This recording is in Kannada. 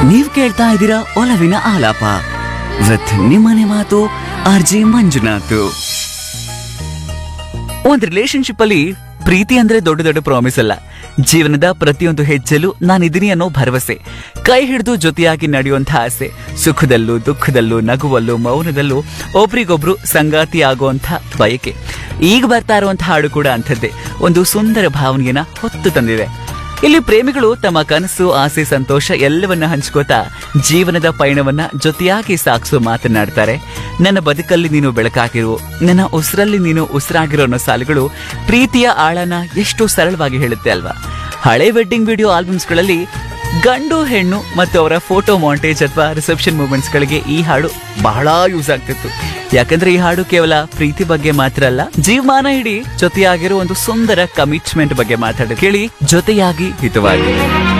ನೀವ್ ಕೇಳ್ತಾ ಇದ್ದೀರಾ ಒಲವಿನ ಆಲಾಪ ವಿತ್ ನಿಮ್ಮನೆ ಮಾತು ಆರ್ ಜೆ ಮಂಜುನಾಥ್ ಒಂದ್ ರಿಲೇಶನ್ಶಿಪ್ ಅಲ್ಲಿ ಪ್ರೀತಿ ಅಂದ್ರೆ ದೊಡ್ಡ ದೊಡ್ಡ ಪ್ರಾಮಿಸ್ ಅಲ್ಲ ಜೀವನದ ಪ್ರತಿಯೊಂದು ಹೆಜ್ಜೆಲು ನಾನಿದ್ದೀನಿ ಅನ್ನೋ ಭರವಸೆ ಕೈ ಹಿಡಿದು ಜೊತೆಯಾಗಿ ನಡೆಯುವಂತ ಆಸೆ ಸುಖದಲ್ಲೂ ದುಃಖದಲ್ಲೂ ನಗುವಲ್ಲೂ ಮೌನದಲ್ಲೂ ಒಬ್ರಿಗೊಬ್ರು ಸಂಗಾತಿ ಆಗುವಂತ ಬಯಕೆ ಈಗ ಬರ್ತಾ ಇರುವಂತ ಹಾಡು ಕೂಡ ಅಂಥದ್ದೇ ಒಂದು ಸುಂದರ ಭಾವನೆಯನ್ನ ಹೊತ್ತು ತಂದಿದೆ ಇಲ್ಲಿ ಪ್ರೇಮಿಗಳು ತಮ್ಮ ಕನಸು ಆಸೆ ಸಂತೋಷ ಎಲ್ಲವನ್ನ ಹಂಚ್ಕೋತಾ ಜೀವನದ ಪಯಣವನ್ನ ಜೊತೆಯಾಗಿ ಸಾಗಿಸೋ ಮಾತನಾಡ್ತಾರೆ ನನ್ನ ಬದುಕಲ್ಲಿ ನೀನು ಬೆಳಕಾಗಿರು ನನ್ನ ಉಸಿರಲ್ಲಿ ನೀನು ಉಸಿರಾಗಿರೋ ಅನ್ನೋ ಸಾಲುಗಳು ಪ್ರೀತಿಯ ಆಳನ ಎಷ್ಟು ಸರಳವಾಗಿ ಹೇಳುತ್ತೆ ಅಲ್ವಾ ಹಳೆ ವೆಡ್ಡಿಂಗ್ ವಿಡಿಯೋ ಆಲ್ಬಮ್ಸ್ಗಳಲ್ಲಿ ಗಂಡು ಹೆಣ್ಣು ಮತ್ತು ಅವರ ಫೋಟೋ ಮಾಂಟೇಜ್ ಅಥವಾ ರಿಸೆಪ್ಷನ್ ಮೂಮೆಂಟ್ಸ್ ಗಳಿಗೆ ಈ ಹಾಡು ಬಹಳ ಯೂಸ್ ಆಗ್ತಿತ್ತು ಯಾಕಂದ್ರೆ ಈ ಹಾಡು ಕೇವಲ ಪ್ರೀತಿ ಬಗ್ಗೆ ಮಾತ್ರ ಅಲ್ಲ ಜೀವಮಾನ ಇಡೀ ಜೊತೆಯಾಗಿರೋ ಒಂದು ಸುಂದರ ಕಮಿಟ್ಮೆಂಟ್ ಬಗ್ಗೆ ಮಾತಾಡೋದು ಕೇಳಿ ಜೊತೆಯಾಗಿ ಹಿತವಾಗಿ